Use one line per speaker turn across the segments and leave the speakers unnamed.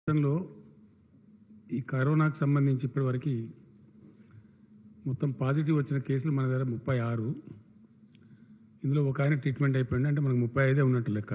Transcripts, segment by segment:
రాష్ట్రంలో ఈ కరోనాకు సంబంధించి ఇప్పటివరకు మొత్తం పాజిటివ్ వచ్చిన కేసులు మన దగ్గర ముప్పై ఆరు ఇందులో ఒక ఆయన ట్రీట్మెంట్ అయిపోయింది అంటే మనకు ముప్పై ఐదే ఉన్నట్టు లెక్క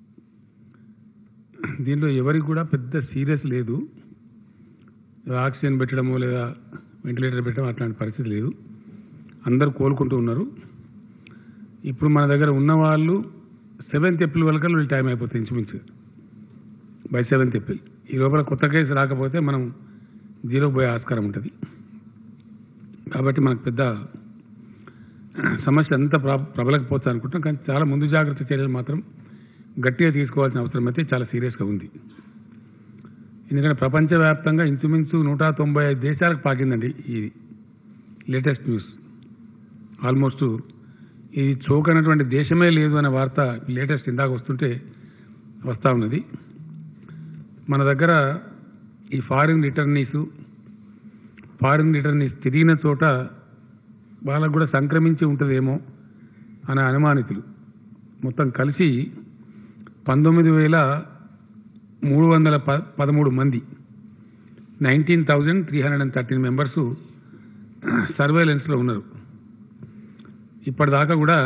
దీంట్లో ఎవరికి కూడా పెద్ద సీరియస్ లేదు ఆక్సిజన్ పెట్టడమో లేదా వెంటిలేటర్ పెట్టడం అట్లాంటి పరిస్థితి లేదు అందరూ కోలుకుంటూ ఉన్నారు ఇప్పుడు మన దగ్గర ఉన్న వాళ్ళు సెవెంత్ ఏప్రిల్ వరకు వీళ్ళు టైం అయిపోతుంది ఇంచుమించుగా బై సెవెంత్ ఏప్రిల్ ఈ లోపల కొత్త కేసు రాకపోతే మనం జీరో పోయే ఆస్కారం ఉంటుంది కాబట్టి మనకు పెద్ద సమస్య అంత ప్ర ప్రబలకపోవచ్చు అనుకుంటున్నాం కానీ చాలా ముందు జాగ్రత్త చర్యలు మాత్రం గట్టిగా తీసుకోవాల్సిన అవసరం అయితే చాలా సీరియస్గా ఉంది ఎందుకంటే ప్రపంచవ్యాప్తంగా ఇంచుమించు నూట తొంభై ఐదు దేశాలకు పాకిందండి ఈ లేటెస్ట్ న్యూస్ ఆల్మోస్ట్ ఇది చోకనటువంటి దేశమే లేదు అనే వార్త లేటెస్ట్ ఇందాక వస్తుంటే వస్తూ ఉన్నది మన దగ్గర ఈ ఫారిన్ రిటర్నీస్ ఫారిన్ రిటర్నీస్ తిరిగిన చోట వాళ్ళకు కూడా సంక్రమించి ఉంటుందేమో అనే అనుమానితులు మొత్తం కలిసి పంతొమ్మిది వేల మూడు వందల ప పదమూడు మంది nineteen thousand three hundred and thirteen members సర్వేలెన్స్లో ఉన్నారు ఇప్పటిదాకా కూడా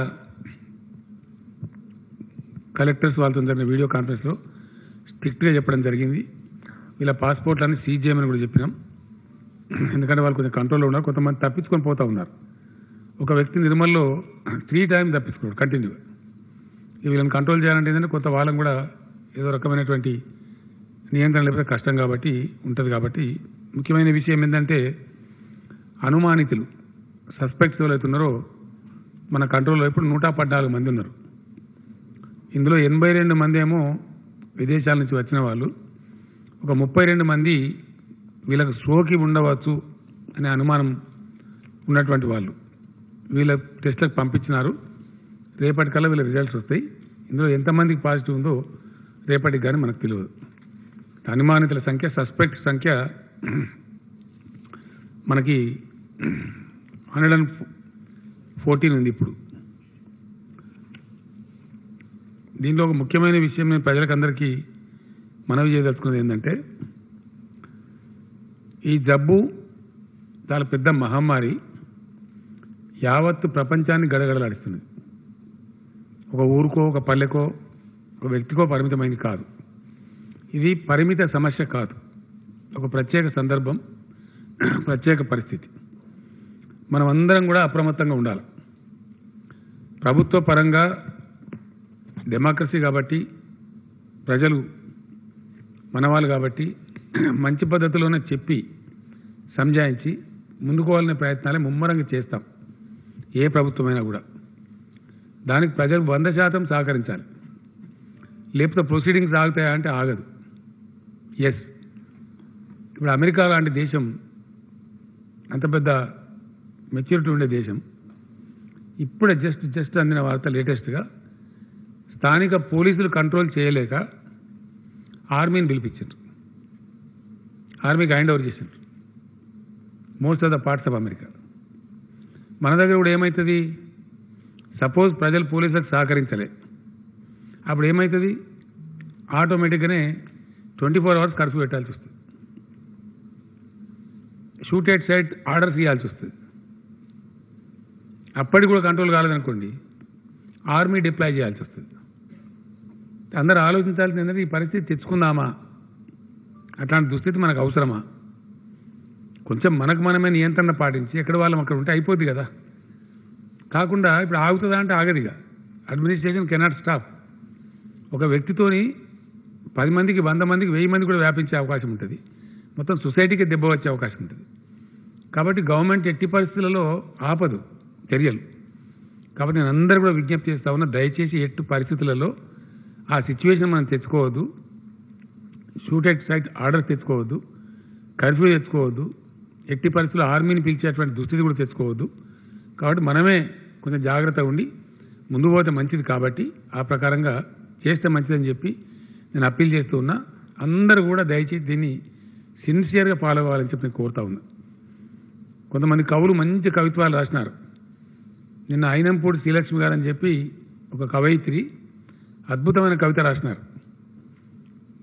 కలెక్టర్స్ వాళ్ళతో జరిగిన వీడియో కాన్ఫరెన్స్లో స్ట్రిక్ట్గా చెప్పడం జరిగింది వీళ్ళ పాస్పోర్ట్లన్నీ సీజ్ చేయమని కూడా చెప్పినాం ఎందుకంటే వాళ్ళు కొంచెం కంట్రోల్లో ఉన్నారు కొంతమంది తప్పించుకొని పోతా ఉన్నారు ఒక వ్యక్తి నిర్మల్లో త్రీ టైం తప్పించుకున్నాడు కంటిన్యూగా వీళ్ళని కంట్రోల్ చేయాలంటే ఏంటంటే కొత్త వాళ్ళని కూడా ఏదో రకమైనటువంటి నియంత్రణ లేకపోతే కష్టం కాబట్టి ఉంటుంది కాబట్టి ముఖ్యమైన విషయం ఏంటంటే అనుమానితులు సస్పెక్ట్స్ ఎవరైతే ఉన్నారో మన కంట్రోల్లో ఇప్పుడు నూట పద్నాలుగు మంది ఉన్నారు ఇందులో ఎనభై రెండు మంది ఏమో విదేశాల నుంచి వచ్చిన వాళ్ళు ఒక ముప్పై రెండు మంది వీళ్ళకు సోకి ఉండవచ్చు అనే అనుమానం ఉన్నటువంటి వాళ్ళు వీళ్ళ టెస్ట్లకు పంపించినారు రేపటికల్లా వీళ్ళ రిజల్ట్స్ వస్తాయి ఇందులో ఎంతమందికి పాజిటివ్ ఉందో రేపటికి కానీ మనకు తెలియదు అనుమానితుల సంఖ్య సస్పెక్ట్ సంఖ్య మనకి హండ్రెడ్ అండ్ ఫోర్టీన్ ఉంది ఇప్పుడు దీనిలో ఒక ముఖ్యమైన విషయం నేను ప్రజలకు అందరికీ మనవి చేయదలుచుకున్నది ఏంటంటే ఈ జబ్బు చాలా పెద్ద మహమ్మారి యావత్తు ప్రపంచాన్ని గడగడలాడిస్తుంది ఒక ఊరుకో ఒక పల్లెకో ఒక వ్యక్తికో పరిమితమైంది కాదు ఇది పరిమిత సమస్య కాదు ఒక ప్రత్యేక సందర్భం ప్రత్యేక పరిస్థితి మనం అందరం కూడా అప్రమత్తంగా ఉండాలి ప్రభుత్వ పరంగా డెమోక్రసీ కాబట్టి ప్రజలు మనవాళ్ళు కాబట్టి మంచి పద్ధతిలోనే చెప్పి సంజాయించి ముందుకోవాలనే ప్రయత్నాలే ముమ్మరంగా చేస్తాం ఏ ప్రభుత్వమైనా కూడా దానికి ప్రజలు వంద శాతం సహకరించాలి లేకపోతే ప్రొసీడింగ్స్ ఆగుతాయా అంటే ఆగదు ఎస్ ఇప్పుడు అమెరికా లాంటి దేశం అంత పెద్ద మెచ్యూరిటీ ఉండే దేశం ఇప్పుడే జస్ట్ జస్ట్ అందిన వార్త లేటెస్ట్గా స్థానిక పోలీసులు కంట్రోల్ చేయలేక ఆర్మీని పిలిపించారు ఆర్మీకి హ్యాండ్ ఓవర్ చేశారు most of the parts of America మన దగ్గర కూడా ఏమవుతుంది సపోజ్ ప్రజలు పోలీసులకు సహకరించలే అప్పుడు ఏమవుతుంది ఆటోమేటిక్గానే ట్వంటీ ఫోర్ అవర్స్ కర్ఫ్యూ పెట్టాల్సి వస్తుంది షూట్ ఎట్ సైట్ ఆర్డర్స్ ఇవ్వాల్సి వస్తుంది అప్పటికి కూడా కంట్రోల్ కాలేదనుకోండి ఆర్మీ డిప్లాయ్ చేయాల్సి వస్తుంది అందరూ ఆలోచించాల్సింది ఏంటంటే ఈ పరిస్థితి తెచ్చుకుందామా అట్లాంటి దుస్థితి మనకు అవసరమా కొంచెం మనకు మనమే నియంత్రణ పాటించి ఎక్కడ వాళ్ళం అక్కడ ఉంటే అయిపోద్ది కదా కాకుండా ఇప్పుడు ఆగుతుందా అంటే ఆగదిగా అడ్మినిస్ట్రేషన్ కెనాట్ స్టాప్ ఒక వ్యక్తితోని పది మందికి వంద మందికి వెయ్యి మంది కూడా వ్యాపించే అవకాశం ఉంటుంది మొత్తం సొసైటీకి దెబ్బ వచ్చే అవకాశం ఉంటుంది కాబట్టి గవర్నమెంట్ ఎట్టి పరిస్థితులలో ఆపదు చర్యలు కాబట్టి నేను అందరూ కూడా విజ్ఞప్తి చేస్తా ఉన్నా దయచేసి ఎట్టి పరిస్థితులలో ఆ సిచ్యువేషన్ మనం తెచ్చుకోవద్దు షూట్ ఎట్ సైట్ ఆర్డర్ తెచ్చుకోవద్దు కర్ఫ్యూ తెచ్చుకోవద్దు ఎట్టి పరిస్థితుల్లో ఆర్మీని పిలిచేటువంటి దుస్థితి కూడా తెచ్చుకోవద్దు కాబట్టి మనమే కొంచెం జాగ్రత్త ఉండి ముందు పోతే మంచిది కాబట్టి ఆ ప్రకారంగా చేస్తే మంచిదని చెప్పి నేను అప్పీల్ చేస్తూ ఉన్నా అందరూ కూడా దయచేసి దీన్ని సిన్సియర్గా ఫాలో అవ్వాలని చెప్పి నేను కోరుతా ఉన్నా కొంతమంది కవులు మంచి కవిత్వాలు రాసినారు నిన్న అయినంపూడి శ్రీలక్ష్మి గారు అని చెప్పి ఒక కవయిత్రి అద్భుతమైన కవిత రాసినారు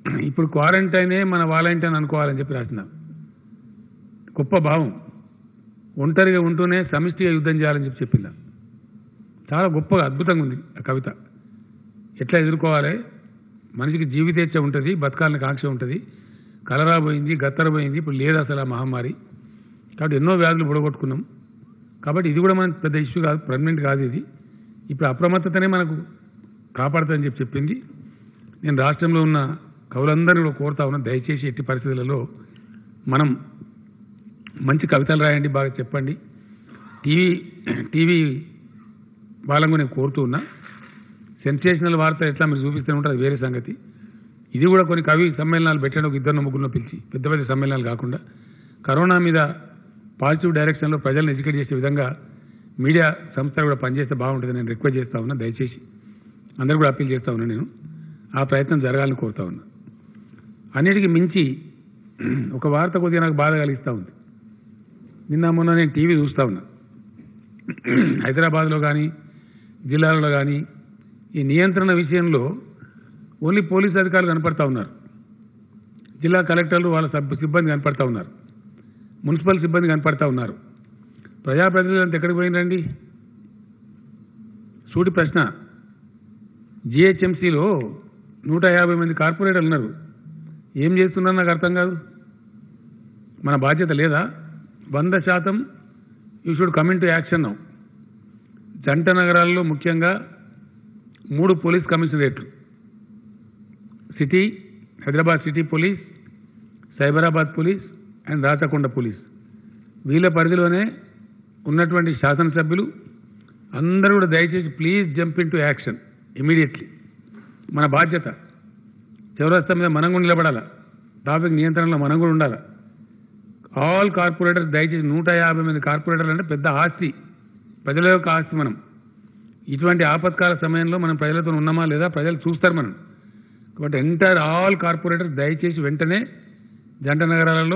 ఇప్పుడు క్వారంటైనే మన వాలంటైన్ అనుకోవాలని చెప్పి రాసిన గొప్ప భావం ఒంటరిగా ఉంటూనే సమిష్టిగా యుద్ధం చేయాలని చెప్పి చెప్పిందా చాలా గొప్పగా అద్భుతంగా ఉంది ఆ కవిత ఎట్లా ఎదుర్కోవాలి మనిషికి జీవితేచ్ఛ ఉంటుంది బతకాలని కాంక్ష ఉంటుంది కలరా పోయింది గత్తర పోయింది ఇప్పుడు లేదు అసలు ఆ మహమ్మారి కాబట్టి ఎన్నో వ్యాధులు బుడగొట్టుకున్నాం కాబట్టి ఇది కూడా మన పెద్ద ఇష్యూ కాదు పర్మనెంట్ కాదు ఇది ఇప్పుడు అప్రమత్తతనే మనకు కాపాడుతుందని చెప్పి చెప్పింది నేను రాష్ట్రంలో ఉన్న కవులందరినీ కూడా కోరుతా ఉన్నా దయచేసి ఎట్టి పరిస్థితులలో మనం మంచి కవితలు రాయండి బాగా చెప్పండి టీవీ టీవీ వాళ్ళని నేను కోరుతూ ఉన్నా సెన్సేషనల్ వార్త ఎట్లా మీరు చూపిస్తూ ఉంటారు అది వేరే సంగతి ఇది కూడా కొన్ని కవి సమ్మేళనాలు పెట్టండి ఒక ఇద్దరు ముగ్గురులో పిలిచి పెద్ద పెద్ద సమ్మేళనాలు కాకుండా కరోనా మీద పాజిటివ్ డైరెక్షన్లో ప్రజలను ఎడ్యుకేట్ చేసే విధంగా మీడియా సంస్థలు కూడా పనిచేస్తే బాగుంటుంది నేను రిక్వెస్ట్ చేస్తా ఉన్నా దయచేసి అందరూ కూడా అప్పీల్ చేస్తా ఉన్నా నేను ఆ ప్రయత్నం జరగాలని కోరుతా ఉన్నా అన్నిటికీ మించి ఒక వార్త కొద్దిగా నాకు బాధ కలిగిస్తూ ఉంది నిన్న మొన్న నేను టీవీ చూస్తా ఉన్నా హైదరాబాద్లో కానీ జిల్లాలలో కానీ ఈ నియంత్రణ విషయంలో ఓన్లీ పోలీస్ అధికారులు కనపడతా ఉన్నారు జిల్లా కలెక్టర్లు వాళ్ళ సబ్ సిబ్బంది కనపడతా ఉన్నారు మున్సిపల్ సిబ్బంది కనపడతా ఉన్నారు ప్రజాప్రతినిధులు అంతా ఎక్కడికి పోయినండి సూటి ప్రశ్న జిహెచ్ఎంసీలో నూట యాభై మంది కార్పొరేటర్లు ఉన్నారు ఏం చేస్తున్నారు నాకు అర్థం కాదు మన బాధ్యత లేదా వంద శాతం you should coming to action now జంట నగరాల్లో ముఖ్యంగా మూడు పోలీస్ కమిషనరేట్లు city Hyderabad city police Cyberabad police and Rachakonda police వీళ్ళ పరిధిలోనే ఉన్నటువంటి శాసనసభ్యులు అందరూ కూడా దయచేసి please jump in to action immediately మన బాధ్యత చౌరస్తా మీద మనం కూడా నిలబడాలా ట్రాఫిక్ నియంత్రణలో మనం కూడా ఉండాలి ఆల్ కార్పొరేటర్స్ దయచేసి నూట యాభై మంది కార్పొరేటర్లు అంటే పెద్ద ఆస్తి ప్రజల యొక్క ఆస్తి మనం ఇటువంటి ఆపత్కాల సమయంలో మనం ప్రజలతో ఉన్నామా లేదా ప్రజలు చూస్తారు మనం కాబట్టి ఎంటైర్ ఆల్ కార్పొరేటర్స్ దయచేసి వెంటనే జంట నగరాలలో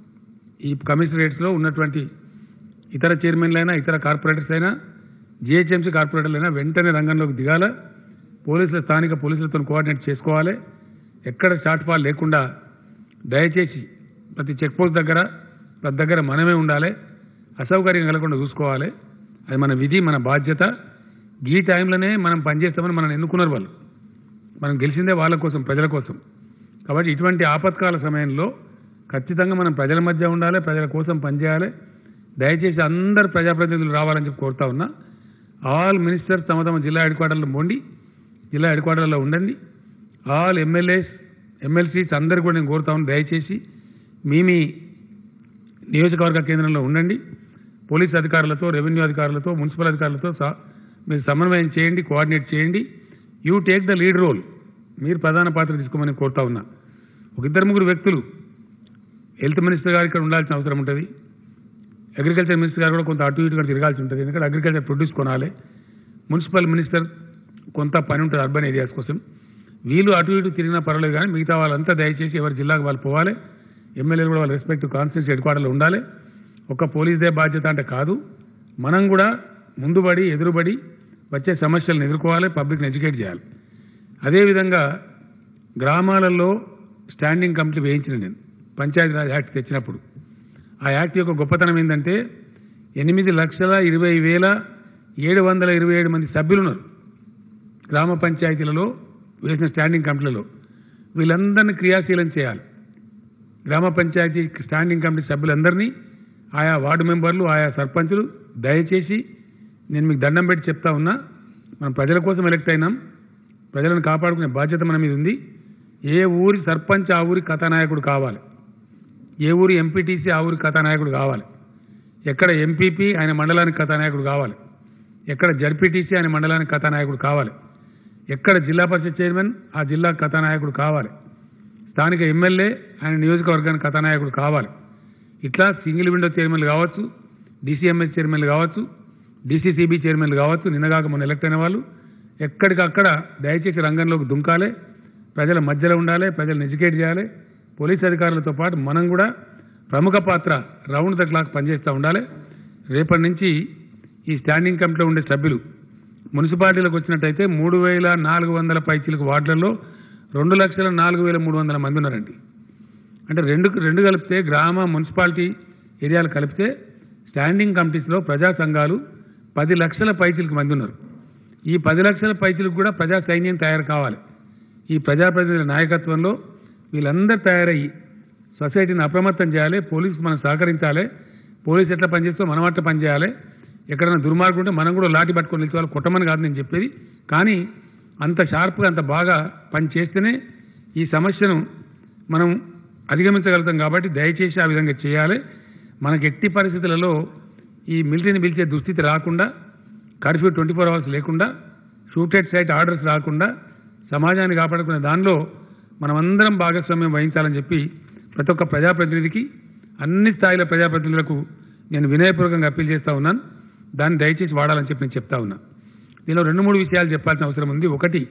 ఈ కమిషనరేట్స్లో ఉన్నటువంటి ఇతర చైర్మన్లైనా ఇతర కార్పొరేటర్స్ అయినా జిహెచ్ఎంసీ కార్పొరేటర్లైనా వెంటనే రంగంలోకి దిగాల పోలీసుల స్థానిక పోలీసులతో కోఆర్డినేట్ చేసుకోవాలి ఎక్కడ షార్ట్ ఫాల్ లేకుండా దయచేసి ప్రతి చెక్ పోస్ట్ దగ్గర ప్రతి దగ్గర మనమే ఉండాలి అసౌకర్యం కలగకుండా చూసుకోవాలి అది మన విధి మన బాధ్యత ఈ టైంలోనే మనం పనిచేస్తామని మనం ఎన్నుకున్నారు వాళ్ళు మనం గెలిచిందే వాళ్ళ కోసం ప్రజల కోసం కాబట్టి ఇటువంటి ఆపత్కాల సమయంలో ఖచ్చితంగా మనం ప్రజల మధ్య ఉండాలి ప్రజల కోసం పనిచేయాలి దయచేసి అందరు ప్రజాప్రతినిధులు రావాలని చెప్పి కోరుతా ఉన్నా ఆల్ మినిస్టర్స్ తమ తమ జిల్లా హెడ్ క్వార్టర్లో పోండి జిల్లా హెడ్ క్వార్టర్లో ఉండండి ఆల్ ఎమ్మెల్యేస్ ఎమ్మెల్సీస్ అందరు కూడా నేను కోరుతా ఉన్నాను దయచేసి మీ మీ నియోజకవర్గ కేంద్రంలో ఉండండి పోలీస్ అధికారులతో రెవెన్యూ అధికారులతో మున్సిపల్ అధికారులతో సా మీరు సమన్వయం చేయండి కోఆర్డినేట్ చేయండి you take the lead role మీరు ప్రధాన పాత్ర తీసుకోమని కోరుతా ఉన్నా ఒక ఇద్దరు ముగ్గురు వ్యక్తులు హెల్త్ మినిస్టర్ గారు ఇక్కడ ఉండాల్సిన అవసరం ఉంటుంది అగ్రికల్చర్ మినిస్టర్ గారు కూడా కొంత అటు ఇటు కూడా తిరగాల్సి ఉంటుంది ఎందుకంటే అగ్రికల్చర్ ప్రొడ్యూస్ కొనాలి మున్సిపల్ మినిస్టర్ కొంత పని ఉంటుంది అర్బన్ ఏరియాస్ కోసం వీళ్ళు అటు ఇటు తిరిగినా పర్వాలేదు కానీ మిగతా వాళ్ళంతా దయచేసి ఎవరి జిల్లాకు వాళ్ళు పోవాలి ఎమ్మెల్యేలు కూడా వాళ్ళ రెస్పెక్టివ్ కాన్స్టిట్యూన్సీ హెడ్ క్వార్టర్లో ఉండాలి ఒక పోలీస్దే బాధ్యత అంటే కాదు మనం కూడా ముందుబడి ఎదురుబడి వచ్చే సమస్యలను ఎదుర్కోవాలి పబ్లిక్ని ఎడ్యుకేట్ చేయాలి అదేవిధంగా గ్రామాలలో స్టాండింగ్ కమిటీ వేయించిన నేను పంచాయతీరాజ్ యాక్ట్ తెచ్చినప్పుడు ఆ యాక్ట్ యొక్క గొప్పతనం ఏంటంటే ఎనిమిది లక్షల ఇరవై వేల ఏడు వందల ఇరవై ఏడు మంది సభ్యులు ఉన్నారు గ్రామ పంచాయతీలలో వేసిన స్టాండింగ్ కమిటీలలో వీళ్ళందరినీ క్రియాశీలం చేయాలి గ్రామ పంచాయతీ స్టాండింగ్ కమిటీ సభ్యులందరినీ ఆయా వార్డు మెంబర్లు ఆయా సర్పంచులు దయచేసి నేను మీకు దండం పెట్టి చెప్తా ఉన్నా మనం ప్రజల కోసం ఎలక్ట్ అయినాం ప్రజలను కాపాడుకునే బాధ్యత మన మీద ఉంది ఏ ఊరి సర్పంచ్ ఆ ఊరి కథానాయకుడు కావాలి ఏ ఊరి ఎంపీటీసీ ఆ ఊరి కథానాయకుడు కావాలి ఎక్కడ ఎంపీపీ ఆయన మండలానికి కథానాయకుడు కావాలి ఎక్కడ జడ్పీటీసీ ఆయన మండలానికి కథానాయకుడు కావాలి ఎక్కడ జిల్లా పరిషత్ చైర్మన్ ఆ జిల్లా కథానాయకుడు కావాలి స్థానిక ఎమ్మెల్యే ఆయన నియోజకవర్గానికి కథానాయకుడు కావాలి ఇట్లా సింగిల్ విండో చైర్మన్లు కావచ్చు డీసీఎంఎస్ చైర్మన్లు కావచ్చు డీసీసీబీ చైర్మన్లు కావచ్చు నిన్నగాక మొన్న ఎలక్ట్ అయిన వాళ్ళు ఎక్కడికక్కడ దయచేసి రంగంలోకి దుంకాలి ప్రజల మధ్యలో ఉండాలి ప్రజలను ఎడ్యుకేట్ చేయాలి పోలీస్ అధికారులతో పాటు మనం కూడా ప్రముఖ పాత్ర రౌండ్ ద క్లాక్ పనిచేస్తూ ఉండాలి రేపటి నుంచి ఈ స్టాండింగ్ కమిటీలో ఉండే సభ్యులు మున్సిపాలిటీలకు వచ్చినట్టయితే మూడు వేల నాలుగు వందల పైచీలకు వార్డులలో రెండు లక్షల నాలుగు వేల మూడు వందల మంది ఉన్నారండి అంటే రెండు రెండు కలిపితే గ్రామ మున్సిపాలిటీ ఏరియాలు కలిపితే స్టాండింగ్ కమిటీస్లో ప్రజా సంఘాలు పది లక్షల పైచిలకు మంది ఉన్నారు ఈ పది లక్షల పైచిలకు కూడా ప్రజా సైన్యం తయారు కావాలి ఈ ప్రజాప్రతినిధుల నాయకత్వంలో వీళ్ళందరూ తయారయ్యి సొసైటీని అప్రమత్తం చేయాలి పోలీసు మనం సహకరించాలి పోలీసు ఎట్లా పనిచేస్తూ మనం అట్లా పనిచేయాలి ఎక్కడైనా దుర్మార్గం ఉంటే మనం కూడా లాఠీ పట్టుకొని నిలిచి కొట్టమని కాదు నేను చెప్పేది కానీ అంత షార్ప్గా అంత బాగా పని చేస్తేనే ఈ సమస్యను మనం అధిగమించగలుగుతాం కాబట్టి దయచేసి ఆ విధంగా చేయాలి మనకి ఎట్టి పరిస్థితులలో ఈ మిలిటరీని పిలిచే దుస్థితి రాకుండా కర్ఫ్యూ ట్వంటీ ఫోర్ అవర్స్ లేకుండా షూటెడ్ సైట్ ఆర్డర్స్ రాకుండా సమాజాన్ని కాపాడుకునే దానిలో మనమందరం భాగస్వామ్యం వహించాలని చెప్పి ప్రతి ఒక్క ప్రజాప్రతినిధికి అన్ని స్థాయిల ప్రజాప్రతినిధులకు నేను వినయపూర్వకంగా అప్పీల్ చేస్తా ఉన్నాను దాన్ని దయచేసి వాడాలని చెప్పి నేను చెప్తా ఉన్నా దీనిలో రెండు మూడు విషయాలు చెప్పాల్సిన అవసరం ఉంది ఒకటి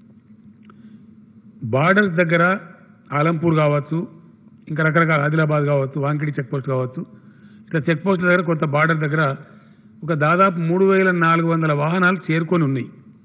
బార్డర్స్ దగ్గర ఆలంపూర్ కావచ్చు ఇంకా రకరకాల ఆదిలాబాద్ కావచ్చు వాంకిడి చెక్ పోస్ట్ కావచ్చు ఇట్లా చెక్ పోస్టుల దగ్గర కొంత బార్డర్ దగ్గర ఒక దాదాపు మూడు వేల నాలుగు వందల వాహనాలు చేరుకొని ఉన్నాయి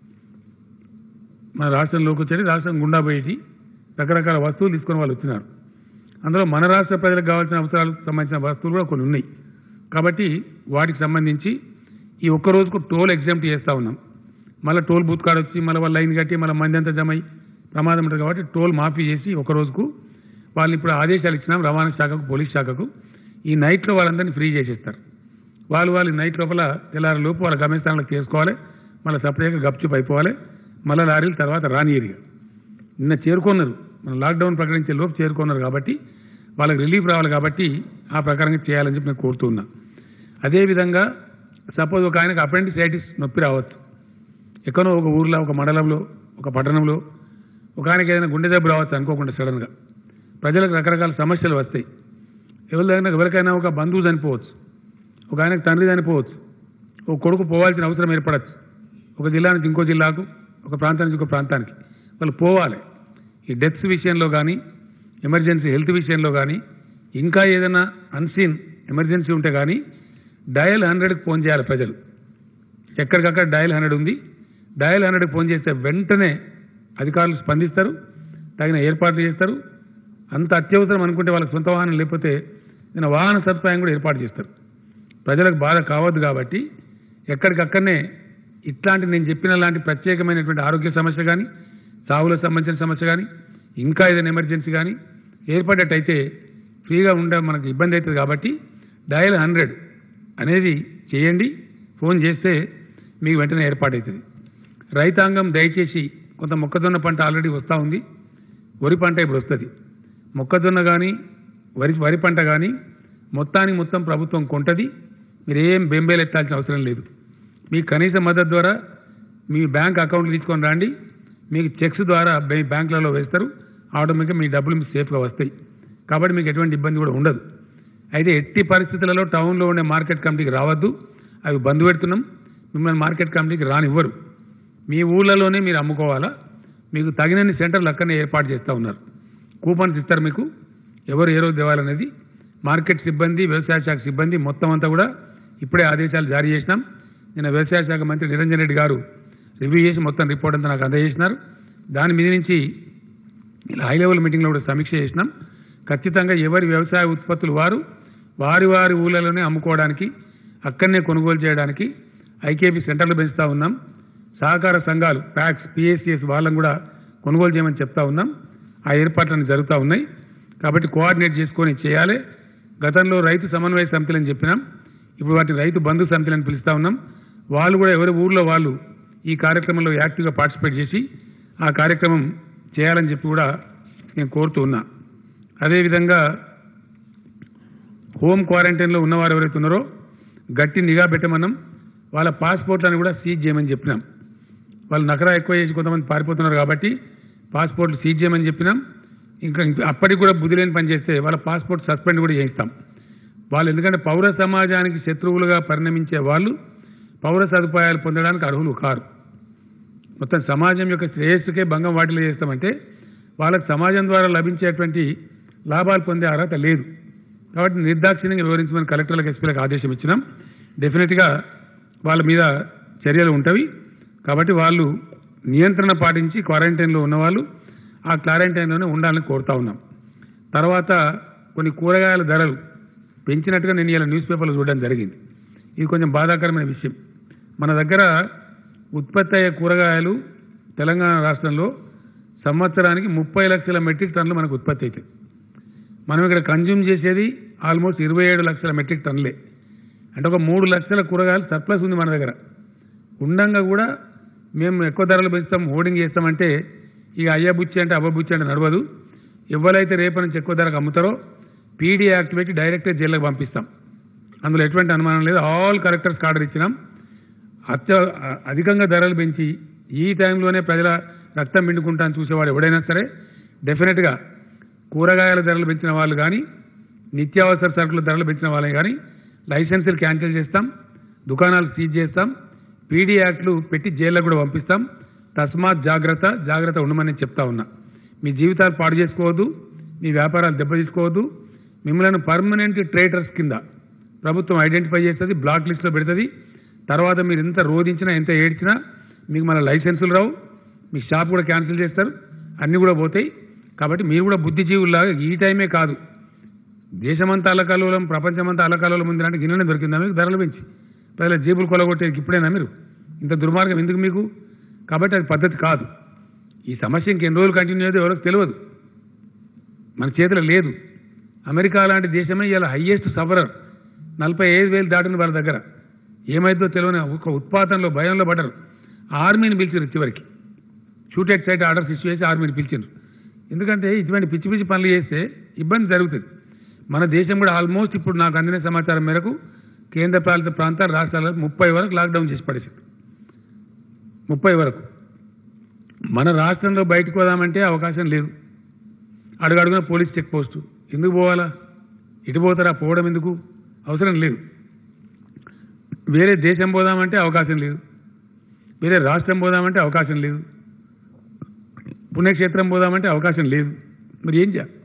మన రాష్ట్రంలోకి వచ్చేది రాష్ట్రం గుండా పోయేసి రకరకాల వస్తువులు తీసుకొని వాళ్ళు వచ్చినారు అందులో మన రాష్ట్ర ప్రజలకు కావాల్సిన అవసరాలకు సంబంధించిన వస్తువులు కూడా కొన్ని ఉన్నాయి కాబట్టి వాటికి సంబంధించి ఈ ఒక్క రోజుకు టోల్ ఎగ్జామ్ట్ చేస్తూ ఉన్నాం మళ్ళీ టోల్ బూత్ కాడ వచ్చి మళ్ళీ వాళ్ళ లైన్ కట్టి మళ్ళీ మంది అంతా జమ అయి ప్రమాదం ఉంటుంది కాబట్టి టోల్ మాఫీ చేసి ఒక రోజుకు వాళ్ళని ఇప్పుడు ఆదేశాలు ఇచ్చినాం రవాణా శాఖకు పోలీస్ శాఖకు ఈ నైట్లో వాళ్ళందరినీ ఫ్రీ చేసేస్తారు వాళ్ళు వాళ్ళు నైట్ లోపల తెల్లారి లోపు వాళ్ళ గమ్యస్థానాలకు చేసుకోవాలి మళ్ళీ సపరేట్గా గప్చుప్ అయిపోవాలి మళ్ళీ లారీలు తర్వాత రానియరిగా నిన్న చేరుకున్నారు మన లాక్డౌన్ ప్రకటించే లోపు చేరుకున్నారు కాబట్టి వాళ్ళకి రిలీఫ్ రావాలి కాబట్టి ఆ ప్రకారంగా చేయాలని చెప్పి నేను కోరుతున్నా అదేవిధంగా సపోజ్ ఒక ఆయనకు అపెండిసైటిస్ నొప్పి రావచ్చు ఎక్కడో ఒక ఊర్లో ఒక మండలంలో ఒక పట్టణంలో ఒక ఆయనకి ఏదైనా గుండె జబ్బు రావచ్చు అనుకోకుండా సడన్గా ప్రజలకు రకరకాల సమస్యలు వస్తాయి ఎవరి దగ్గర ఎవరికైనా ఒక బంధువు చనిపోవచ్చు ఒక ఆయనకు తండ్రి చనిపోవచ్చు ఒక కొడుకు పోవాల్సిన అవసరం ఏర్పడచ్చు ఒక జిల్లా నుంచి ఇంకో జిల్లాకు ఒక ప్రాంతం నుంచి ఇంకో ప్రాంతానికి వాళ్ళు పోవాలి ఈ డెత్స్ విషయంలో కానీ ఎమర్జెన్సీ హెల్త్ విషయంలో కానీ ఇంకా ఏదైనా అన్సీన్ ఎమర్జెన్సీ ఉంటే కానీ డయల్ హండ్రెడ్కి ఫోన్ చేయాలి ప్రజలు ఎక్కడికక్కడ డయల్ హండ్రెడ్ ఉంది డయల్ హండ్రెడ్కి ఫోన్ చేస్తే వెంటనే అధికారులు స్పందిస్తారు తగిన ఏర్పాట్లు చేస్తారు అంత అత్యవసరం అనుకుంటే వాళ్ళకి సొంత వాహనం లేకపోతే నేను వాహన సదుపాయం కూడా ఏర్పాటు చేస్తారు ప్రజలకు బాధ కావద్దు కాబట్టి ఎక్కడికక్కడనే ఇట్లాంటి నేను చెప్పిన లాంటి ప్రత్యేకమైనటువంటి ఆరోగ్య సమస్య కానీ సావులకు సంబంధించిన సమస్య కానీ ఇంకా ఏదైనా ఎమర్జెన్సీ కానీ ఏర్పడేటైతే ఫ్రీగా ఉండే మనకు ఇబ్బంది అవుతుంది కాబట్టి డయల్ హండ్రెడ్ అనేది చేయండి ఫోన్ చేస్తే మీకు వెంటనే ఏర్పాటవుతుంది రైతాంగం దయచేసి కొంత మొక్కజొన్న పంట ఆల్రెడీ వస్తూ ఉంది వరి పంట ఇప్పుడు వస్తుంది మొక్కజొన్న కానీ వరి వరి పంట కానీ మొత్తానికి మొత్తం ప్రభుత్వం కొంటది మీరు ఏం బెంబేలు ఎత్తాల్సిన అవసరం లేదు మీ కనీస మద్దతు ద్వారా మీ బ్యాంక్ అకౌంట్లు తీసుకొని రండి మీకు చెక్స్ ద్వారా బ్యా- బ్యాంకులలో వేస్తారు ఆటోమేటిక్గా మీ డబ్బులు మీకు సేఫ్గా వస్తాయి కాబట్టి మీకు ఎటువంటి ఇబ్బంది కూడా ఉండదు అయితే ఎట్టి పరిస్థితులలో టౌన్లో ఉండే మార్కెట్ కమిటీకి రావద్దు అవి బంద్ పెడుతున్నాం మిమ్మల్ని మార్కెట్ కమిటీకి రానివ్వరు మీ ఊళ్ళలోనే మీరు అమ్ముకోవాలా మీకు తగినన్ని సెంటర్లు అక్కడనే ఏర్పాటు చేస్తూ ఉన్నారు కూపన్స్ ఇస్తారు మీకు ఎవరు ఏ రోజు దేవాలనేది మార్కెట్ సిబ్బంది వ్యవసాయ శాఖ సిబ్బంది మొత్తం అంతా కూడా ఇప్పుడే ఆదేశాలు జారీ చేసినాం నిన్న వ్యవసాయ శాఖ మంత్రి నిరంజన్ రెడ్డి గారు రివ్యూ చేసి మొత్తం రిపోర్ట్ అంతా నాకు అందజేసినారు దాని మీద నుంచి ఇలా హై లెవెల్ మీటింగ్లో కూడా సమీక్ష చేసినాం ఖచ్చితంగా ఎవరి వ్యవసాయ ఉత్పత్తులు వారు వారి వారి ఊళ్ళలోనే అమ్ముకోవడానికి అక్కడనే కొనుగోలు చేయడానికి ఐకేపీ సెంటర్లు పెంచుతా ఉన్నాం సహకార సంఘాలు ప్యాక్స్ పిఎస్సిఎస్ వాళ్ళని కూడా కొనుగోలు చేయమని చెప్తా ఉన్నాం ఆ ఏర్పాట్లన్నీ జరుగుతూ ఉన్నాయి కాబట్టి కోఆర్డినేట్ చేసుకొని చేయాలి గతంలో రైతు సమన్వయ సమితులని చెప్పినాం ఇప్పుడు వాటిని రైతు బంధు సమితులని పిలుస్తా ఉన్నాం వాళ్ళు కూడా ఎవరి ఊర్లో వాళ్ళు ఈ కార్యక్రమంలో యాక్టివ్గా పార్టిసిపేట్ చేసి ఆ కార్యక్రమం చేయాలని చెప్పి కూడా నేను కోరుతూ ఉన్నా అదేవిధంగా హోమ్ క్వారంటైన్లో ఉన్నవారు ఎవరైతే ఉన్నారో గట్టి నిఘా పెట్టమన్నాం వాళ్ళ పాస్పోర్ట్లను కూడా సీజ్ చేయమని చెప్పినాం వాళ్ళు నకరా ఎక్కువ చేసి కొంతమంది పారిపోతున్నారు కాబట్టి పాస్పోర్ట్లు సీజ్ చేయమని చెప్పినాం ఇంకా ఇంకా అప్పటికి కూడా బుద్ధి లేని పని చేస్తే వాళ్ళ పాస్పోర్ట్ సస్పెండ్ కూడా చేయిస్తాం వాళ్ళు ఎందుకంటే పౌర సమాజానికి శత్రువులుగా పరిణమించే వాళ్ళు పౌర సదుపాయాలు పొందడానికి అర్హులు కారు మొత్తం సమాజం యొక్క శ్రేయస్సుకే భంగం వాటిలో చేస్తామంటే వాళ్ళకి సమాజం ద్వారా లభించేటువంటి లాభాలు పొందే అర్హత లేదు కాబట్టి నిర్దాక్షిణ్యంగా వివరించమని కలెక్టర్లకు ఎస్పీలకు ఆదేశం ఇచ్చినాం డెఫినెట్గా వాళ్ళ మీద చర్యలు ఉంటవి కాబట్టి వాళ్ళు నియంత్రణ పాటించి క్వారంటైన్లో ఉన్నవాళ్ళు ఆ క్వారంటైన్లోనే ఉండాలని కోరుతా ఉన్నాం తర్వాత కొన్ని కూరగాయల ధరలు పెంచినట్టుగా నేను ఇలా న్యూస్ పేపర్లో చూడడం జరిగింది ఇది కొంచెం బాధాకరమైన విషయం మన దగ్గర ఉత్పత్తి అయ్యే కూరగాయలు తెలంగాణ రాష్ట్రంలో సంవత్సరానికి ముప్పై లక్షల మెట్రిక్ టన్నులు మనకు ఉత్పత్తి అవుతాయి మనం ఇక్కడ కన్జ్యూమ్ చేసేది ఆల్మోస్ట్ ఇరవై ఏడు లక్షల మెట్రిక్ టన్నులే అంటే ఒక మూడు లక్షల కూరగాయలు సర్ప్లస్ ఉంది మన దగ్గర ఉండంగా కూడా మేము ఎక్కువ ధరలు పెంచుతాం హోర్డింగ్ చేస్తామంటే ఇక అయ్య బుచ్చి అంటే అవ్వ బుచ్చి అంటే నడవదు ఎవరైతే రేపు నుంచి ఎక్కువ ధరకు అమ్ముతారో పీడీ యాక్ట్ పెట్టి డైరెక్ట్గా జైలుకి పంపిస్తాం అందులో ఎటువంటి అనుమానం లేదు ఆల్ కలెక్టర్స్ ఆర్డర్ ఇచ్చినాం అత్య అధికంగా ధరలు పెంచి ఈ టైంలోనే ప్రజల రక్తం పిండుకుంటా అని చూసేవాడు ఎవడైనా సరే డెఫినెట్గా కూరగాయల ధరలు పెంచిన వాళ్ళు కానీ నిత్యావసర సరుకుల ధరలు పెంచిన వాళ్ళని కానీ లైసెన్సులు క్యాన్సిల్ చేస్తాం దుకాణాలు సీజ్ చేస్తాం పీడీ యాక్ట్లు పెట్టి జైల్లో కూడా పంపిస్తాం తస్మాత్ జాగ్రత్త జాగ్రత్త ఉండమని చెప్తా ఉన్నా మీ జీవితాలు పాడు చేసుకోవద్దు మీ వ్యాపారాలు దెబ్బతీసుకోవద్దు మిమ్మల్ని పర్మనెంట్ ట్రేటర్స్ కింద ప్రభుత్వం ఐడెంటిఫై చేస్తుంది బ్లాక్ లిస్ట్లో పెడుతుంది తర్వాత మీరు ఎంత రోధించినా ఎంత ఏడ్చినా మీకు మన లైసెన్సులు రావు మీ షాప్ కూడా క్యాన్సిల్ చేస్తారు అన్నీ కూడా పోతాయి కాబట్టి మీరు కూడా బుద్ధిజీవుల్లాగా ఈ టైమే కాదు దేశమంతా అల్లకల్లోలం ప్రపంచమంతా అల్లకల్లోలం ఉంది అంటే గిన్నెనే దొరికిందా మీకు ధరలు పెంచి ప్రజల జేబులు కొలగొట్టేది ఇప్పుడేనా మీరు ఇంత దుర్మార్గం ఎందుకు మీకు కాబట్టి అది పద్ధతి కాదు ఈ సమస్య ఇంకెన్ని రోజులు కంటిన్యూ అయ్యేది ఎవరికి తెలియదు మన చేతిలో లేదు అమెరికా లాంటి దేశమే ఇలా హయ్యెస్ట్ సఫరర్ నలభై ఐదు వేలు దాటిన వాళ్ళ దగ్గర ఏమైందో తెలియని ఒక ఉత్పాతంలో భయంలో పడ్డరు ఆర్మీని పిలిచారు చివరికి shoot at sight orders issue చేసి ఆర్మీని పిలిచారు ఎందుకంటే ఇటువంటి పిచ్చి పిచ్చి పనులు చేస్తే ఇబ్బంది జరుగుతుంది మన దేశం కూడా ఆల్మోస్ట్ ఇప్పుడు నాకు అందిన సమాచారం మేరకు కేంద్ర పాలిత ప్రాంతాలు రాష్ట్రాలకు ముప్పై వరకు లాక్డౌన్ చేసి పడేసింది ముప్పై వరకు మన రాష్ట్రంలో బయటకు పోదామంటే అవకాశం లేదు అడుగడుగున పోలీస్ చెక్ పోస్టు ఎందుకు పోవాలా ఇటు పోతారా పోవడం ఎందుకు అవసరం లేదు వేరే దేశం పోదామంటే అవకాశం లేదు వేరే రాష్ట్రం పోదామంటే అవకాశం లేదు పుణ్యక్షేత్రం పోదామంటే అవకాశం లేదు మరి ఏం చేయాలి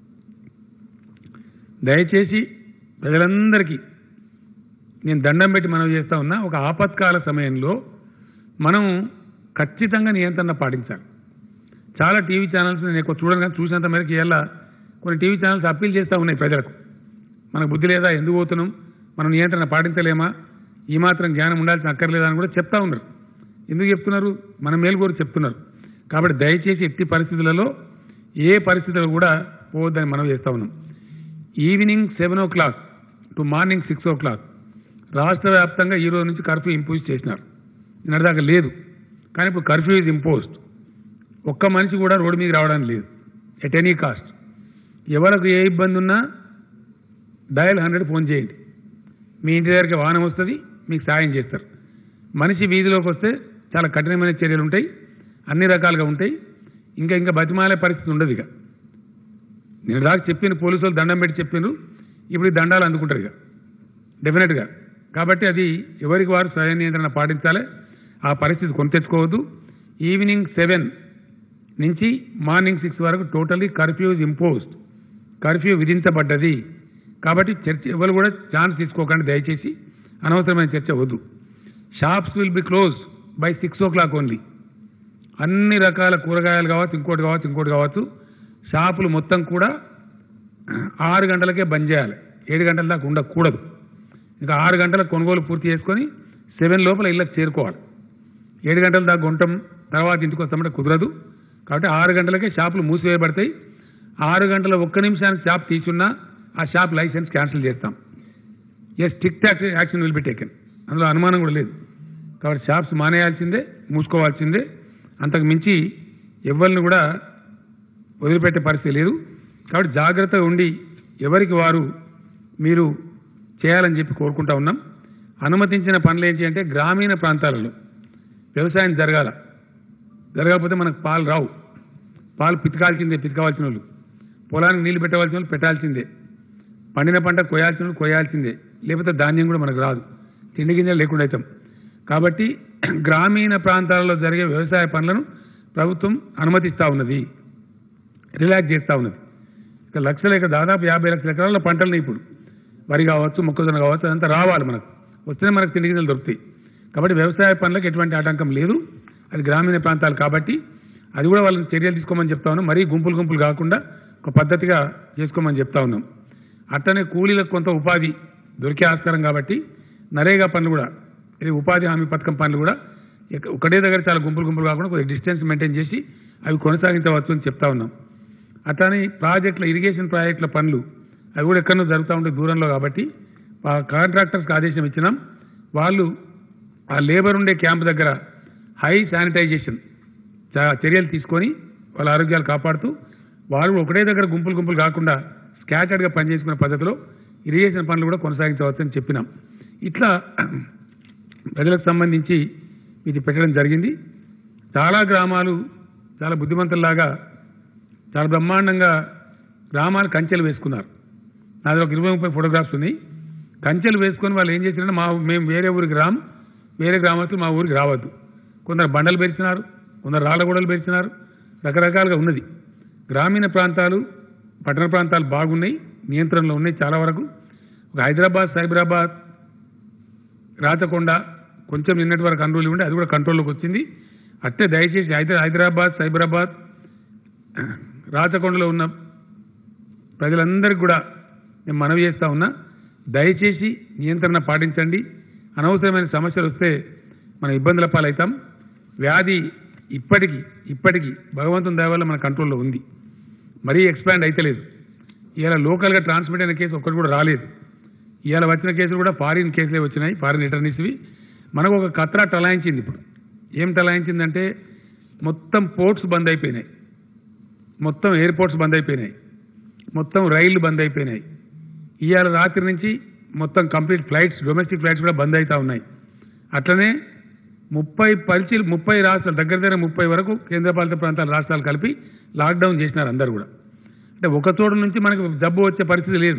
దయచేసి ప్రజలందరికీ నేను దండం పెట్టి మనం చేస్తా ఉన్నా ఒక ఆపత్కాల సమయంలో మనం ఖచ్చితంగా నియంత్రణ పాటించాలి చాలా టీవీ ఛానల్స్ నేను ఎక్కువ చూడను కానీ చూసినంత మేరకు ఇవాళ కొన్ని టీవీ ఛానల్స్ అప్పీల్ చేస్తూ ఉన్నాయి ప్రజలకు మనకు బుద్ధి లేదా ఎందుకు పోతున్నాం మనం నియంత్రణ పాటించలేమా ఈ మాత్రం జ్ఞానం ఉండాల్సిన అక్కర్లేదా అని కూడా చెప్తా ఉన్నారు ఎందుకు చెప్తున్నారు మన మేలు కూడా చెప్తున్నారు కాబట్టి దయచేసి ఎట్టి పరిస్థితులలో ఏ పరిస్థితుల్లో కూడా పోవద్దని మనం చేస్తా ఉన్నాం evening seven o'clock to morning six o'clock రాష్ట్ర వ్యాప్తంగా ఈ రోజు నుంచి కర్ఫ్యూ ఇంపోజ్ చేసినారు నిన్నటిదాకా లేదు కానీ ఇప్పుడు కర్ఫ్యూ ఇస్ ఇంపోజ్డ్ ఒక్క మనిషి కూడా రోడ్డు మీదకి రావడానికి లేదు ఎట్ ఎనీ కాస్ట్ ఎవరికి ఏ ఇబ్బంది ఉన్నా డయల్ హండ్రెడ్ ఫోన్ చేయండి మీ ఇంటి దగ్గరికి వాహనం వస్తుంది మీకు సాయం చేస్తారు మనిషి వీధిలోకి వస్తే చాలా కఠినమైన చర్యలు ఉంటాయి అన్ని రకాలుగా ఉంటాయి ఇంకా ఇంకా బతిమాలే పరిస్థితి ఉండదు ఇక నేను దాకా చెప్పిన పోలీసు వాళ్ళు దండం పెట్టి చెప్పినారు ఇప్పుడు ఈ దండాలు అందుకుంటారు ఇక డెఫినెట్గా కాబట్టి అది ఎవరికి వారు స్వయం నియంత్రణ పాటించాలి ఆ పరిస్థితి కొని తెచ్చుకోవద్దు ఈవినింగ్ సెవెన్ నుంచి మార్నింగ్ సిక్స్ వరకు టోటలీ కర్ఫ్యూ ఇంపోజ్డ్ కర్ఫ్యూ విధించబడ్డది కాబట్టి చర్చ ఎవరు కూడా ఛాన్స్ తీసుకోకండి దయచేసి అనవసరమైన చర్చ వద్దు shops will be close by six o'clock only అన్ని రకాల కూరగాయలు కావచ్చు ఇంకోటి కావచ్చు ఇంకోటి కావచ్చు షాపులు మొత్తం కూడా ఆరు గంటలకే బంద్ చేయాలి ఏడు గంటల దాకా ఉండకూడదు ఇంకా ఆరు గంటల కొనుగోలు పూర్తి చేసుకొని సెవెన్ లోపల ఇళ్ళకి చేరుకోవాలి ఏడు గంటల దాకా గుంటం తర్వాత ఇంటికి వస్తామంటే కుదరదు కాబట్టి ఆరు గంటలకే షాపులు మూసివేయబడతాయి ఆరు గంటల ఒక్క నిమిషానికి షాప్ తీసున్నా ఆ షాప్ లైసెన్స్ క్యాన్సిల్ చేస్తాం ఎస్ టిక్ టాక్ యాక్షన్ విల్ బి టేకెన్ అందులో అనుమానం కూడా లేదు కాబట్టి షాప్స్ మానేయాల్సిందే మూసుకోవాల్సిందే అంతకు మించి ఎవరిని కూడా వదిలిపెట్టే పరిస్థితి లేదు కాబట్టి జాగ్రత్తగా ఉండి ఎవరికి వారు మీరు చేయాలని చెప్పి కోరుకుంటా ఉన్నాం అనుమతించిన పనులు ఏంటి అంటే గ్రామీణ ప్రాంతాలలో వ్యవసాయం జరగాల జరగకపోతే మనకు పాలు రావు పాలు పితకాల్సిందే పితకవలసిన వాళ్ళు పొలానికి నీళ్లు పెట్టవలసిన వాళ్ళు పెట్టాల్సిందే పండిన పంట కొయ్యాల్సిన వాళ్ళు కొయ్యాల్సిందే లేకపోతే ధాన్యం కూడా మనకు రాదు తిండి గింజలు లేకుండా అవుతాం కాబట్టి గ్రామీణ ప్రాంతాలలో జరిగే వ్యవసాయ పనులను ప్రభుత్వం అనుమతిస్తూ ఉన్నది రిలాక్స్ చేస్తూ ఉన్నది ఇక లక్షల ఇక దాదాపు యాభై లక్షల ఎకరాల పంటలని ఇప్పుడు వరి కావచ్చు మొక్కజొన్న కావచ్చు అదంతా రావాలి మనకు వస్తేనే మనకు తిండి గింజలు దొరుకుతాయి కాబట్టి వ్యవసాయ పనులకు ఎటువంటి ఆటంకం లేదు అది గ్రామీణ ప్రాంతాలు కాబట్టి అది కూడా వాళ్ళని చర్యలు తీసుకోమని చెప్తా ఉన్నాం మరీ గుంపులు గుంపులు కాకుండా ఒక పద్ధతిగా చేసుకోమని చెప్తా ఉన్నాం అట్లనే కూలీలకు కొంత ఉపాధి దొరికే ఆస్కారం కాబట్టి నరేగా పనులు కూడా ఇది ఉపాధి హామీ పథకం పనులు కూడా ఎక్క- ఒకటే దగ్గర చాలా గుంపులు గుంపులు కాకుండా కొద్దిగా డిస్టెన్స్ మెయింటైన్ చేసి అవి కొనసాగించవచ్చు అని చెప్తా ఉన్నాం అట్లానే ప్రాజెక్టుల ఇరిగేషన్ ప్రాజెక్టుల పనులు అవి కూడా ఎక్కడో జరుగుతూ ఉంటాయి దూరంలో కాబట్టి ఆ కాంట్రాక్టర్స్కి ఆదేశం ఇచ్చినాం వాళ్ళు ఆ లేబర్ ఉండే క్యాంప్ దగ్గర హై శానిటైజేషన్ చ- చర్యలు తీసుకొని వాళ్ళ ఆరోగ్యాలు కాపాడుతూ వాళ్ళు ఒకటే దగ్గర గుంపులు గుంపులు కాకుండా స్కాటర్డ్గా పనిచేసుకునే పద్ధతిలో ఇరిగేషన్ పనులు కూడా కొనసాగించవచ్చని చెప్పినాం ఇట్లా ప్రజలకు సంబంధించి ఇది పెట్టడం జరిగింది చాలా గ్రామాలు చాలా బుద్ధిమంతుల్లాగా చాలా బ్రహ్మాండంగా గ్రామాలు కంచెలు వేసుకున్నారు నాది ఒక ఇరవై ముప్పై ఫోటోగ్రాఫ్స్ ఉన్నాయి కంచెలు వేసుకొని వాళ్ళు ఏం చేశారంటే మా మేము వేరే ఊరికి రాం వేరే గ్రామస్తులు మా ఊరికి రావద్దు కొందరు బండలు పెరిచినారు కొందరు రాళ్ళగూడలు పెరిచినారు రకరకాలుగా ఉన్నది గ్రామీణ ప్రాంతాలు పట్టణ ప్రాంతాలు బాగున్నాయి నియంత్రణలో ఉన్నాయి చాలా వరకు ఒక హైదరాబాద్ సైబరాబాద్ రాచకొండ కొంచెం నిన్నటి వరకు కంట్రోల్ ఉండే అది కూడా కంట్రోల్లోకి వచ్చింది అట్టే దయచేసి హైదరా హైదరాబాద్ సైబరాబాద్ రాచకొండలో ఉన్న ప్రజలందరికీ కూడా నేను మనవి చేస్తా ఉన్నా దయచేసి నియంత్రణ పాటించండి అనవసరమైన సమస్యలు వస్తే మనం ఇబ్బందుల పాలవుతాం వ్యాధి ఇప్పటికీ ఇప్పటికీ భగవంతుని దయ వల్ల మన కంట్రోల్లో ఉంది మరీ ఎక్స్పాండ్ అయితలేదు ఇవాళ లోకల్గా ట్రాన్స్మిట్ అయిన కేసు ఒక్కటి కూడా రాలేదు ఇవాళ వచ్చిన కేసులు కూడా ఫారిన్ కేసులే వచ్చినాయి ఫారిన్ రిటర్నీస్వి మనకు ఒక కత్రా టలాయించింది ఇప్పుడు ఏం టలాయించిందంటే మొత్తం పోర్ట్స్ బంద్ అయిపోయినాయి మొత్తం ఎయిర్పోర్ట్స్ బంద్ అయిపోయినాయి మొత్తం రైళ్లు బంద్ అయిపోయినాయి ఇవాళ రాత్రి నుంచి మొత్తం కంప్లీట్ ఫ్లైట్స్ డొమెస్టిక్ ఫ్లైట్స్ కూడా బంద్ అవుతా ఉన్నాయి అట్లనే ముప్పై పరిచీలు ముప్పై రాష్ట్రాలు దగ్గర దగ్గర ముప్పై వరకు కేంద్రపాలిత ప్రాంతాల రాష్ట్రాలు కలిపి లాక్డౌన్ చేసినారు అందరూ కూడా అంటే ఒక చోటు నుంచి మనకు జబ్బు వచ్చే పరిస్థితి లేదు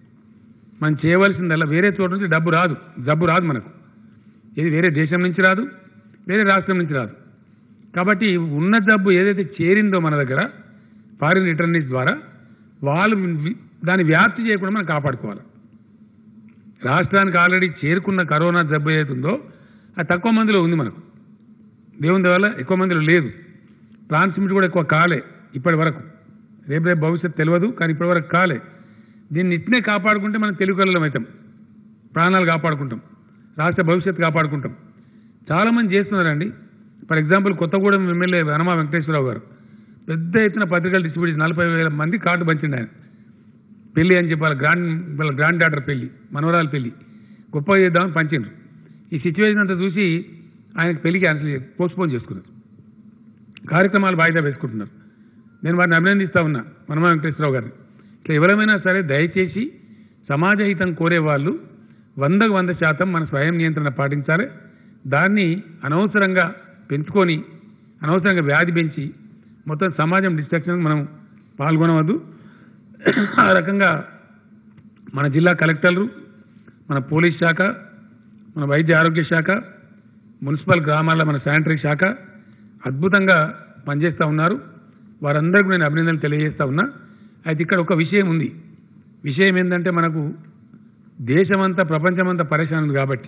మనం చేయవలసిందల్లా వేరే చోటు నుంచి డబ్బు రాదు జబ్బు రాదు మనకు ఇది వేరే దేశం నుంచి రాదు వేరే రాష్ట్రం నుంచి రాదు కాబట్టి ఉన్న జబ్బు ఏదైతే చేరిందో మన దగ్గర ఫారిన్ రిటర్నీస్ ద్వారా వాళ్ళు వి- దాన్ని వ్యాప్తి చేయకుండా మనం కాపాడుకోవాలి రాష్ట్రానికి ఆల్రెడీ చేరుకున్న కరోనా జబ్బు ఏదైతే ఉందో అది తక్కువ మందిలో ఉంది మనకు దేవుని వల్ల ఎక్కువ మందిలో లేదు ట్రాన్స్మిట్ కూడా ఎక్కువ కాలే ఇప్పటి వరకు రేపు రేపు భవిష్యత్తు తెలియదు కానీ ఇప్పటి వరకు కాలే దీన్ని ఇట్నే కాపాడుకుంటే మనం తెలుగు కళలం అవుతాం ప్రాణాలు కాపాడుకుంటాం రాష్ట్ర భవిష్యత్తు కాపాడుకుంటాం చాలామంది చేస్తున్నారండి for example Kothagudem MLA Vanama Venkateswara Rao గారు పెద్ద ఎత్తున పత్రికలు డిస్ట్రిబ్యూట్ చేసి నలభై వేల మంది కార్డు పంచిండు ఆయన పెళ్లి అని చెప్పి వాళ్ళ గ్రాండ్ వాళ్ళ గ్రాండ్ డాటర్ పెళ్లి మనవరాల పెళ్లి గొప్పగా చేద్దామని పంచిండ్రు ఈ సిచ్యువేషన్ అంతా చూసి ఆయనకు పెళ్లి క్యాన్సిల్ పోస్ట్పోన్ చేసుకున్నారు కార్యక్రమాలు వాయిదా వేసుకుంటున్నారు నేను వారిని అభినందిస్తా ఉన్నా మనమ వెంకటేశ్వరరావు గారిని ఇట్లా ఎవరమైనా సరే దయచేసి సమాజ హితం కోరే వాళ్ళు వందకు వంద శాతం మన స్వయం నియంత్రణ పాటించాలి దాన్ని అనవసరంగా పెంచుకొని అనవసరంగా వ్యాధి పెంచి మొత్తం సమాజం డిస్ట్రక్షన్ మనం పాల్గొనవద్దు ఆ రకంగా మన జిల్లా కలెక్టర్లు మన పోలీస్ శాఖ మన వైద్య ఆరోగ్య శాఖ మున్సిపల్ గ్రామాల మన శానిటరీ శాఖ అద్భుతంగా పనిచేస్తూ ఉన్నారు వారందరికీ నేను అభినందనలు తెలియజేస్తా ఉన్నా అయితే ఇక్కడ ఒక విషయం ఉంది విషయం ఏంటంటే మనకు దేశమంతా ప్రపంచమంతా పరేషాన్ ఉంది కాబట్టి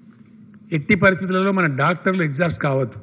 ఎట్టి పరిస్థితులలో మన డాక్టర్లు ఎగ్జాస్ట్ కావద్దు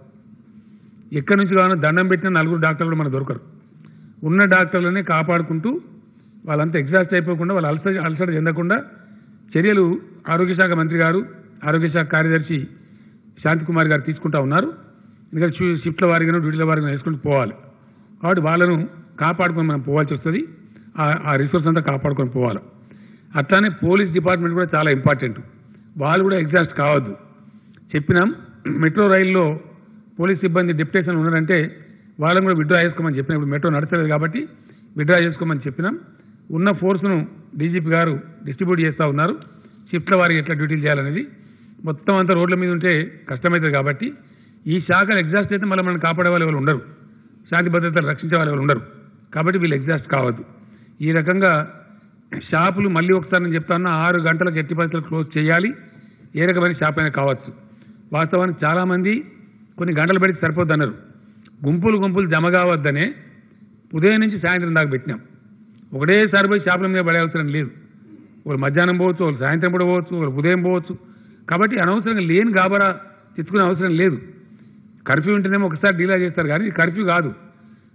ఎక్కడి నుంచి కావాలో దండం పెట్టిన నలుగురు డాక్టర్లు మనకు దొరకరు ఉన్న డాక్టర్లనే కాపాడుకుంటూ వాళ్ళంతా ఎగ్జాస్ట్ అయిపోకుండా వాళ్ళు అలసట అలసట చెందకుండా చర్యలు ఆరోగ్య శాఖ మంత్రి గారు ఆరోగ్య శాఖ కార్యదర్శి శాంతికుమార్ గారు తీసుకుంటా ఉన్నారు ఎందుకంటే షి- షిఫ్ట్ల వారిగాను డ్యూటీల వారిగా వేసుకుంటూ పోవాలి కాబట్టి వాళ్ళను కాపాడుకొని మనం పోవాల్సి వస్తుంది ఆ- ఆ రిసోర్స్ అంతా కాపాడుకొని పోవాలి అట్లానే పోలీస్ డిపార్ట్మెంట్ కూడా చాలా ఇంపార్టెంట్ వాళ్ళు కూడా ఎగ్జాస్ట్ కావద్దు చెప్పినాం మెట్రో రైల్లో పోలీస్ సిబ్బంది డిప్యుటేషన్ ఉన్నారంటే వాళ్ళని కూడా విత్డ్రా చేసుకోమని చెప్పినాం ఇప్పుడు మెట్రో నడచలేదు కాబట్టి విత్డ్రా చేసుకోమని చెప్పినాం ఉన్న ఫోర్స్ను డీజీపీ గారు డిస్ట్రిబ్యూట్ చేస్తూ ఉన్నారు షిఫ్ట్ల వారికి ఎట్లా డ్యూటీలు చేయాలనేది మొత్తం అంతా రోడ్ల మీద ఉంటే కష్టమవుతుంది కాబట్టి ఈ శాఖలు ఎగ్జాస్ట్ అయితే మళ్ళీ మనం కాపాడే వాళ్ళు ఎవరు ఉండరు శాంతి భద్రతలు రక్షించే వాళ్ళు ఎవరు ఉండరు కాబట్టి వీళ్ళు ఎగ్జాస్ట్ కావద్దు ఈ రకంగా షాపులు మళ్ళీ ఒకసారి నేను చెప్తాను ఆరు గంటలకు ఎట్టి పరిస్థితులు క్లోజ్ చేయాలి ఏ రకమైన షాప్ అయినా కావచ్చు వాస్తవానికి చాలామంది కొన్ని గంటలు పెడితే సరిపోద్ది అన్నారు గుంపులు గుంపులు జమ కావద్దనే ఉదయం నుంచి సాయంత్రం దాకా పెట్టినాం ఒకటేసారి పోయి షాపుల మీద పడే అవసరం లేదు ఒకరు మధ్యాహ్నం పోవచ్చు ఒకరు సాయంత్రం కూడా పోవచ్చు ఒకరు ఉదయం పోవచ్చు కాబట్టి అనవసరంగా లేని గాబరా తెచ్చుకునే అవసరం లేదు కర్ఫ్యూ ఉంటేనేమో ఒకసారి డీలా చేస్తారు కానీ ఇది కర్ఫ్యూ కాదు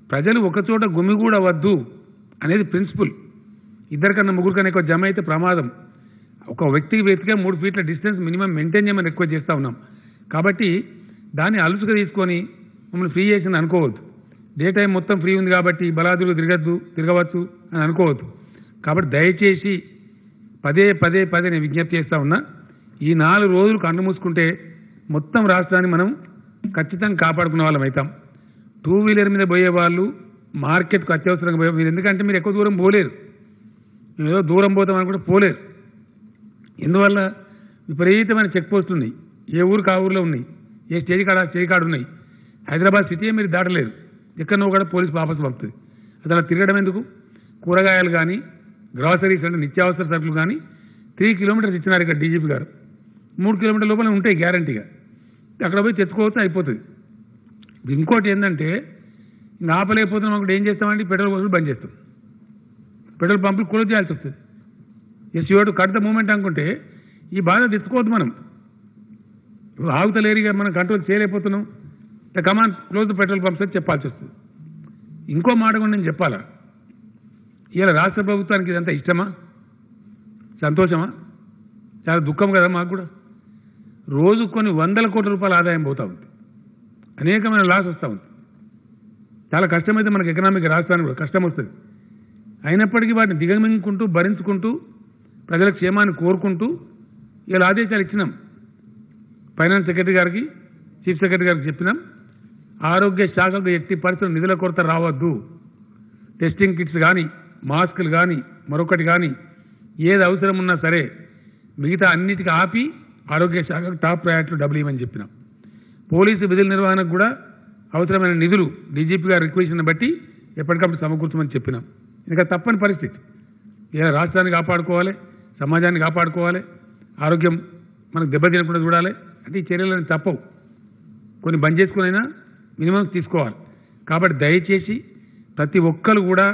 ప్రజలు ఒకచోట గుమిగూడవద్దు అనేది ప్రిన్సిపల్ ఇద్దరికన్నా ముగ్గురు కన్నా ఎక్కువ జమ అయితే ప్రమాదం ఒక వ్యక్తికి వ్యక్తిగా మూడు ఫీట్ల డిస్టెన్స్ మినిమం మెయింటైన్ చేయమని ఎక్కువ చేస్తూ ఉన్నాం కాబట్టి దాన్ని అలుసుగా తీసుకొని మమ్మల్ని ఫ్రీ చేసింది అనుకోవద్దు డే టైం మొత్తం ఫ్రీ ఉంది కాబట్టి బలాదులు తిరగద్దు తిరగవచ్చు అని అనుకోవద్దు కాబట్టి దయచేసి పదే పదే పదే నేను విజ్ఞప్తి చేస్తా ఉన్నా ఈ నాలుగు రోజులు కన్ను మూసుకుంటే మొత్తం రాష్ట్రాన్ని మనం ఖచ్చితంగా కాపాడుకునే వాళ్ళం అవుతాం టూ వీలర్ మీద పోయే వాళ్ళు మార్కెట్కు అత్యవసరంగా పోయే మీరు ఎందుకంటే మీరు ఎక్కువ దూరం పోలేరు మేము ఏదో దూరం పోతాం అనుకుంటే పోలేరు ఎందువల్ల విపరీతమైన చెక్ పోస్టులు ఉన్నాయి ఏ ఊరికి ఆ ఊరిలో ఉన్నాయి ఏ స్టేజ్ కాడ ఆ స్టేజ్ కాడ ఉన్నాయి హైదరాబాద్ సిటీ మీరు దాటలేరు ఎక్కడ నువ్వు కూడా పోలీసు వాపసు పంపుతుంది అసలు అలా తిరగడం ఎందుకు కూరగాయలు కానీ గ్రాసరీస్ అంటే నిత్యావసర సరుకులు కానీ త్రీ కిలోమీటర్స్ ఇచ్చినారు ఇక్కడ డీజీపీ గారు మూడు కిలోమీటర్ల లోపల ఉంటాయి గ్యారంటీగా అక్కడ పోయి తెచ్చుకోవచ్చు అయిపోతుంది ఇంకోటి ఏంటంటే ఇంకా ఆపలేకపోతున్నాం అక్కడ ఏం చేస్తామంటే పెట్రోల్ పోసులు బంద్ చేస్తాం పెట్రోల్ పంపులు క్లోజ్ చేయాల్సి వస్తుంది as you to cut the movement అనుకుంటే ఈ బాధ తెచ్చుకోవద్దు మనం ఇప్పుడు ఆగుతలేరుగా మనం కంట్రోల్ చేయలేకపోతున్నాం come on close the petrol pumps అని చెప్పాల్సి వస్తుంది ఇంకో మాట కూడా నేను చెప్పాలా ఇలా రాష్ట్ర ప్రభుత్వానికి ఇదంతా ఇష్టమా సంతోషమా చాలా దుఃఖం కదా మాకు కూడా రోజు కొన్ని వందల కోట్ల రూపాయల ఆదాయం పోతా ఉంది అనేకమైన లాస్ వస్తూ ఉంది చాలా కష్టమైతే మనకి ఎకనామిక్ రాష్ట్రానికి కూడా కష్టం వస్తుంది అయినప్పటికీ వాటిని దిగమింగుకుంటూ భరించుకుంటూ ప్రజల క్షేమాన్ని కోరుకుంటూ ఇలా ఆదేశాలు ఇచ్చినాం ఫైనాన్స్ సెక్రటరీ గారికి చీఫ్ సెక్రటరీ గారికి చెప్పినాం ఆరోగ్య శాఖకు ఎట్టి పరిస్థితులు నిధుల కొరత రావద్దు టెస్టింగ్ కిట్స్ కానీ మాస్కులు కానీ మరొకటి కానీ ఏది అవసరం ఉన్నా సరే మిగతా అన్నిటికీ ఆపి ఆరోగ్య శాఖకు టాప్ ప్రయారిటీ డబ్బులు ఇవ్వమని చెప్పినాం పోలీసు విధుల నిర్వహణకు కూడా అవసరమైన నిధులు డీజీపీ గారి రిక్వెస్ట్ని బట్టి ఎప్పటికప్పుడు సమకూర్చమని చెప్పినాం ఇంకా తప్పని పరిస్థితి ఇలా రాష్ట్రాన్ని కాపాడుకోవాలి సమాజాన్ని కాపాడుకోవాలి ఆరోగ్యం మనకు దెబ్బతినకుండా చూడాలి అంటే ఈ చర్యలను తప్పవు కొన్ని బంద్ చేసుకునైనా మినిమం తీసుకోవాలి కాబట్టి దయచేసి ప్రతి ఒక్కరు కూడా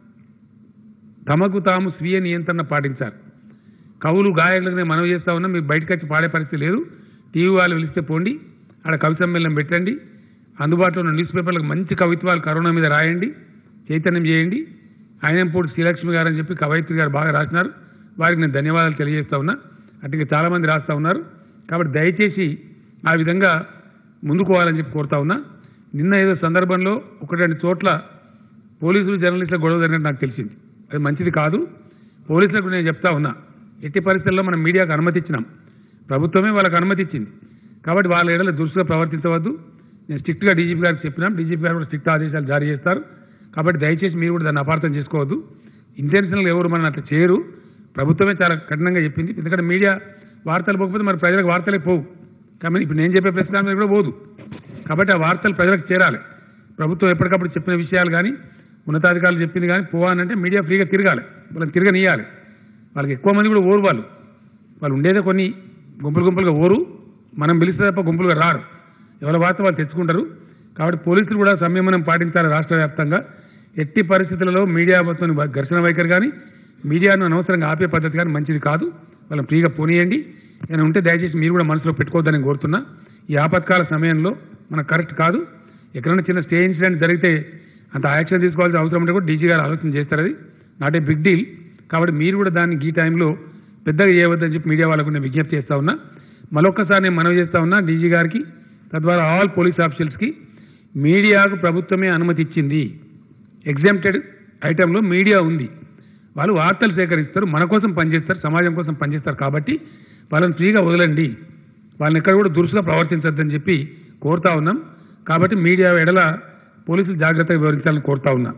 తమకు తాము స్వీయ నియంత్రణ పాటించాలి కవులు గాయకులకు నేను మనవి చేస్తా ఉన్నా మీరు బయటకు వచ్చి పాడే పరిస్థితి లేదు టీవీ వాళ్ళు పిలిస్తే పోండి ఆడ కవి సమ్మేళనం పెట్టండి అందుబాటులో ఉన్న న్యూస్ పేపర్లకు మంచి కవిత్వాలు కరోనా మీద రాయండి చైతన్యం చేయండి ఆయనంపూడి శ్రీలక్ష్మి గారు అని చెప్పి కవయిత్రి గారు బాగా రాసినారు వారికి నేను ధన్యవాదాలు తెలియజేస్తా ఉన్నా అటు చాలామంది రాస్తా ఉన్నారు కాబట్టి దయచేసి ఆ విధంగా ముందుకు పోవాలని చెప్పి కోరుతా ఉన్నా నిన్న ఏదో సందర్భంలో ఒకటి రెండు చోట్ల పోలీసులు జర్నలిస్టుల గొడవ జరిగినట్టు నాకు తెలిసింది అది మంచిది కాదు పోలీసులకు నేను చెప్తా ఉన్నా ఎట్టి పరిస్థితుల్లో మనం మీడియాకు అనుమతి ఇచ్చినాం ప్రభుత్వమే వాళ్ళకి అనుమతి ఇచ్చింది కాబట్టి వాళ్ళ ఏడల దురుసుగా ప్రవర్తించవద్దు నేను స్ట్రిక్ట్గా డీజీపీ గారికి చెప్పినాం డీజీపీ గారు కూడా స్ట్రిక్ట్ ఆదేశాలు జారీ చేస్తారు కాబట్టి దయచేసి మీరు కూడా దాన్ని అపార్థం చేసుకోవద్దు ఇంటెన్షనల్గా ఎవరు మనం అట్లా చేయరు ప్రభుత్వమే చాలా కఠినంగా చెప్పింది ఎందుకంటే మీడియా వార్తలు పోకపోతే మరి ప్రజలకు వార్తలే పోవు కాబట్టి ఇప్పుడు నేను చెప్పే ప్రెస్ కాన్ఫరెన్స్ కూడా పోదు కాబట్టి ఆ వార్తలు ప్రజలకు చేరాలి ప్రభుత్వం ఎప్పటికప్పుడు చెప్పిన విషయాలు కానీ ఉన్నతాధికారులు చెప్పింది కానీ పోవాలంటే మీడియా ఫ్రీగా తిరగాలి వాళ్ళని తిరగనియాలి వాళ్ళకి ఎక్కువ మంది కూడా ఓరు వాళ్ళు వాళ్ళు ఉండేదే కొన్ని గుంపులు గుంపులుగా ఓరు మనం పిలిస్తే తప్ప గుంపులుగా రారు ఎవరి వార్త వాళ్ళు తెచ్చుకుంటారు కాబట్టి పోలీసులు కూడా సంయమనం పాటించాలి రాష్ట్ర వ్యాప్తంగా ఎట్టి పరిస్థితులలో మీడియా మొత్తం ఘర్షణ వైఖరి కానీ మీడియాను అనవసరంగా ఆపే పద్ధతి కానీ మంచిది కాదు వాళ్ళని ఫ్రీగా పోనీయండి నేను ఉంటే దయచేసి మీరు కూడా మనసులో పెట్టుకోవద్దని కోరుతున్నా ఈ ఆపత్కాల సమయంలో మనకు కరెక్ట్ కాదు ఎక్కడైనా చిన్న స్టే ఇన్సిడెంట్ జరిగితే అంత యాక్షన్ తీసుకోవాల్సిన అవసరం ఉంటే కూడా డీజీ గారు ఆలోచన చేస్తారు అది నాట్ ఏ బిగ్ డీల్ కాబట్టి మీరు కూడా దాన్ని ఈ టైంలో పెద్దగా చేయవద్దని చెప్పి మీడియా వాళ్ళకు నేను విజ్ఞప్తి చేస్తా ఉన్నా మరొకసారి నేను మనవి చేస్తా ఉన్నా డీజీ గారికి తద్వారా ఆల్ పోలీస్ ఆఫీషియల్స్కి మీడియాకు ప్రభుత్వమే అనుమతి ఇచ్చింది ఎగ్జామ్టెడ్ ఐటెంలో మీడియా ఉంది వాళ్ళు వార్తలు సేకరిస్తారు మన కోసం పనిచేస్తారు సమాజం కోసం పనిచేస్తారు కాబట్టి వాళ్ళని ఫ్రీగా వదలండి వాళ్ళని ఎక్కడ కూడా దురుసుగా ప్రవర్తించొద్దని చెప్పి కోరుతా ఉన్నాం కాబట్టి మీడియా ఎడల పోలీసులు జాగ్రత్తగా వివరించాలని కోరుతా ఉన్నా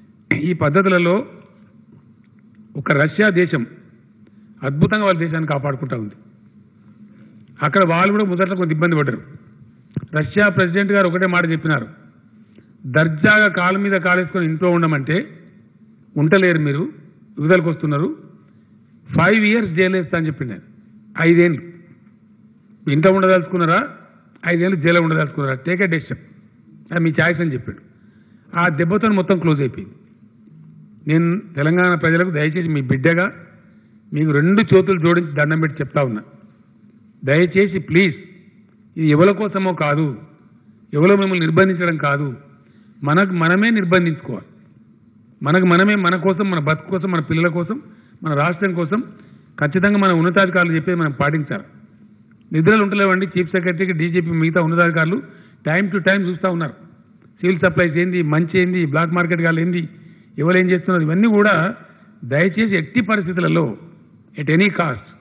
ఈ పద్ధతులలో ఒక రష్యా దేశం అద్భుతంగా వాళ్ళ దేశాన్ని కాపాడుకుంటా ఉంది అక్కడ వాళ్ళు కూడా మొదట్లో కొంత ఇబ్బంది పడ్డారు రష్యా ప్రెసిడెంట్ గారు ఒకటే మాట చెప్పినారు దర్జాగా కాలు మీద కాలేసుకొని ఇంట్లో ఉండమంటే ఉండలేరు మీరు విడుదలకు వస్తున్నారు ఫైవ్ ఇయర్స్ జైలు వేస్తా అని చెప్పింది ఆయన ఐదేళ్ళు ఇంట్లో ఉండదలుచుకున్నారా ఐదేళ్ళు జైలు ఉండదలుచుకున్నారా టేక్ ఏ డెసిషన్ అది మీ ఛాయిస్ అని చెప్పాడు ఆ దెబ్బతో మొత్తం క్లోజ్ అయిపోయింది నేను తెలంగాణ ప్రజలకు దయచేసి మీ బిడ్డగా మీకు రెండు చేతులు జోడించి దండం పెట్టి చెప్తా ఉన్నా దయచేసి ప్లీజ్ ఇది ఎవరి కోసమో కాదు ఎవరో మిమ్మల్ని నిర్బంధించడం కాదు మనకు మనమే నిర్బంధించుకోవాలి మనకు మనమే మన కోసం మన బతుకు కోసం మన పిల్లల కోసం మన రాష్ట్రం కోసం ఖచ్చితంగా మన ఉన్నతాధికారులు చెప్పేది మనం పాటించాలి నిధులు ఉంటలేవండి చీఫ్ సెక్రటరీకి డీజీపీ మిగతా ఉన్నతాధికారులు టైం టు టైం చూస్తూ ఉన్నారు సివిల్ సప్లైస్ ఏంది మంచి ఏంది బ్లాక్ మార్కెట్ గాలు ఏంది ఎవరు ఏం చేస్తున్నారు ఇవన్నీ కూడా దయచేసి ఎట్టి పరిస్థితులలో ఎట్ ఎనీ కాస్ట్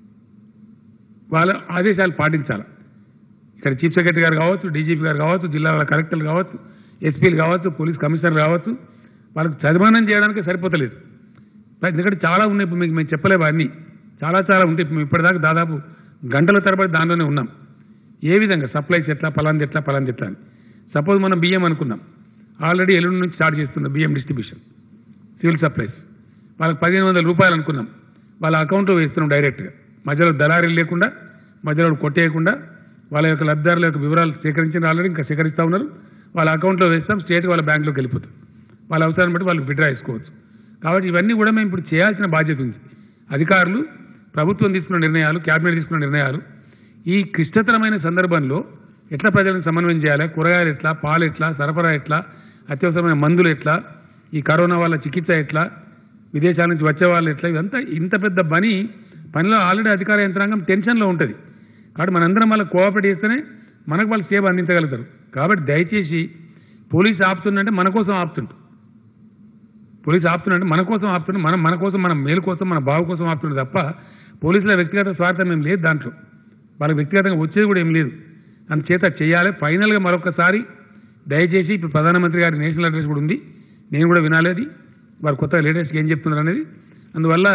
వాళ్ళ ఆదేశాలు పాటించాలి ఇక్కడ చీఫ్ సెక్రటరీ గారు కావచ్చు డీజీపీ గారు కావచ్చు జిల్లాల కలెక్టర్లు కావచ్చు ఎస్పీలు కావచ్చు పోలీస్ కమిషనర్ కావచ్చు వాళ్ళకి చదిమానం చేయడానికి సరిపోతలేదు ఎందుకంటే చాలా ఉన్నాయి ఇప్పుడు మీకు మేము చెప్పలేము అన్నీ చాలా చాలా ఉంటాయి ఇప్పుడు మేము ఇప్పటిదాకా దాదాపు గంటల తరబడి దానిలోనే ఉన్నాం ఏ విధంగా సప్లైస్ ఎట్లా పలాంది ఎట్లా పలాంది ఎట్లా అని సపోజ్ మనం బియ్యం అనుకున్నాం ఆల్రెడీ ఎల్లుండి నుంచి స్టార్ట్ చేస్తున్నాం బియ్యం డిస్ట్రిబ్యూషన్ సివిల్ సప్లైస్ వాళ్ళకి పదిహేను వందల రూపాయలు అనుకున్నాం వాళ్ళ అకౌంట్లో వేస్తున్నాం డైరెక్ట్గా మధ్యలో దళారీలు లేకుండా మధ్యలో కొట్టేయకుండా వాళ్ళ యొక్క లబ్ధిదారుల యొక్క వివరాలు సేకరించిన ఆల్రెడీ ఇంకా సేకరిస్తూ ఉన్నారు వాళ్ళ అకౌంట్లో వేస్తాం స్టేట్ వాళ్ళ బ్యాంకులోకి వెళ్ళిపోతుంది వాళ్ళ అవసరాన్ని బట్టి వాళ్ళు విడ్రా చేసుకోవచ్చు కాబట్టి ఇవన్నీ కూడా మేము ఇప్పుడు చేయాల్సిన బాధ్యత ఉంది అధికారులు ప్రభుత్వం తీసుకున్న నిర్ణయాలు క్యాబినెట్ తీసుకున్న నిర్ణయాలు ఈ క్లిష్టతరమైన సందర్భంలో ఎట్లా ప్రజలను సమన్వయం చేయాలి కూరగాయలు ఎట్లా పాలు ఎట్లా సరఫరా ఎట్లా అత్యవసరమైన మందులు ఎట్లా ఈ కరోనా వల్ల చికిత్స ఎట్లా విదేశాల నుంచి వచ్చే వాళ్ళు ఎట్లా ఇదంతా ఇంత పెద్ద పని పనిలో ఆల్రెడీ అధికార యంత్రాంగం టెన్షన్లో ఉంటుంది కాబట్టి మనందరం వాళ్ళకి కోఆపరేట్ చేస్తేనే మనకు వాళ్ళు సేవ అందించగలుగుతారు కాబట్టి దయచేసి పోలీసు ఆపుతుందంటే మన కోసం ఆపుతుంటు పోలీసు ఆపుతుందంటే మన కోసం ఆపుతుండే మనం మన కోసం మన మేలు కోసం మన బావు కోసం ఆపుతుండే తప్ప పోలీసుల వ్యక్తిగత స్వార్థం ఏం లేదు దాంట్లో వాళ్ళకి వ్యక్తిగతంగా వచ్చేది కూడా ఏం లేదు అందుచేత చేయాలి ఫైనల్గా మరొకసారి దయచేసి ఇప్పుడు ప్రధానమంత్రి గారి నేషనల్ అడ్రస్ కూడా ఉంది నేను కూడా వినాలేది వారు కొత్తగా లేటెస్ట్గా ఏం చెప్తున్నారు అనేది అందువల్ల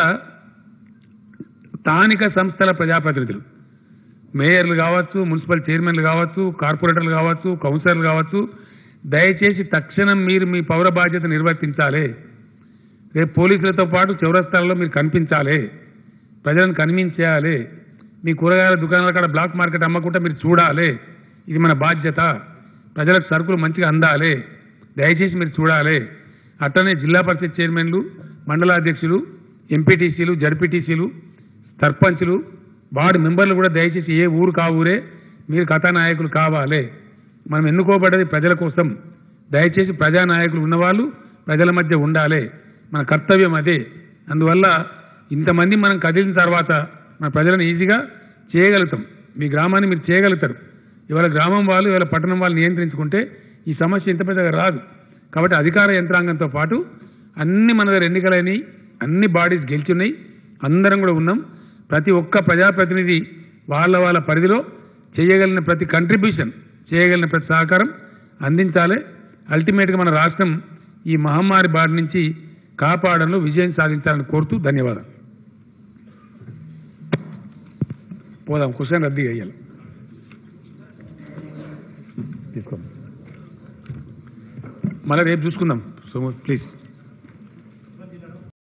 స్థానిక సంస్థల ప్రజాప్రతినిధులు మేయర్లు కావచ్చు మున్సిపల్ చైర్మన్లు కావచ్చు కార్పొరేటర్లు కావచ్చు కౌన్సిలర్లు కావచ్చు దయచేసి తక్షణం మీరు మీ పౌర బాధ్యత నిర్వర్తించాలి రేపు పోలీసులతో పాటు చౌరస్తాలలో మీరు కనిపించాలి ప్రజలను కనిపించేయాలి మీ కూరగాయల దుకాణాల కాడ బ్లాక్ మార్కెట్ అమ్మకుండా మీరు చూడాలి ఇది మన బాధ్యత ప్రజలకు సరుకులు మంచిగా అందాలి దయచేసి మీరు చూడాలి అట్లనే జిల్లా పరిషత్ చైర్మన్లు మండలాధ్యక్షులు ఎంపీటీసీలు జడ్పీటీసీలు సర్పంచులు వార్డు మెంబర్లు కూడా దయచేసి ఏ ఊరు కా ఊరే మీరు కథానాయకులు కావాలి మనం ఎన్నుకోబడ్డది ప్రజల కోసం దయచేసి ప్రజానాయకులు ఉన్నవాళ్ళు ప్రజల మధ్య ఉండాలి మన కర్తవ్యం అదే అందువల్ల ఇంతమంది మనం కదిలిన తర్వాత మన ప్రజలను ఈజీగా చేయగలుగుతాం మీ గ్రామాన్ని మీరు చేయగలుగుతారు ఇవాళ గ్రామం వాళ్ళు ఇవాళ పట్టణం వాళ్ళు నియంత్రించుకుంటే ఈ సమస్య ఇంత పెద్దగా రాదు కాబట్టి అధికార యంత్రాంగంతో పాటు అన్ని మన దగ్గర ఎన్నికలైనవి అన్ని బాడీస్ గెలిచున్నాయి అందరం కూడా ఉన్నాం ప్రతి ఒక్క ప్రజాప్రతినిధి వాళ్ళ వాళ్ళ పరిధిలో చేయగలిగిన ప్రతి కంట్రిబ్యూషన్ చేయగలిగిన ప్రతి సహకారం అందించాలి అల్టిమేట్గా మన రాష్ట్రం ఈ మహమ్మారి బారి నుంచి కాపాడంలో విజయం సాధించాలని కోరుతూ ధన్యవాదాలు పోదాం క్వశ్చన్ రద్దీ అయ్యాలి తీసుకో మళ్ళీ రేపు చూసుకుందాం సో ప్లీజ్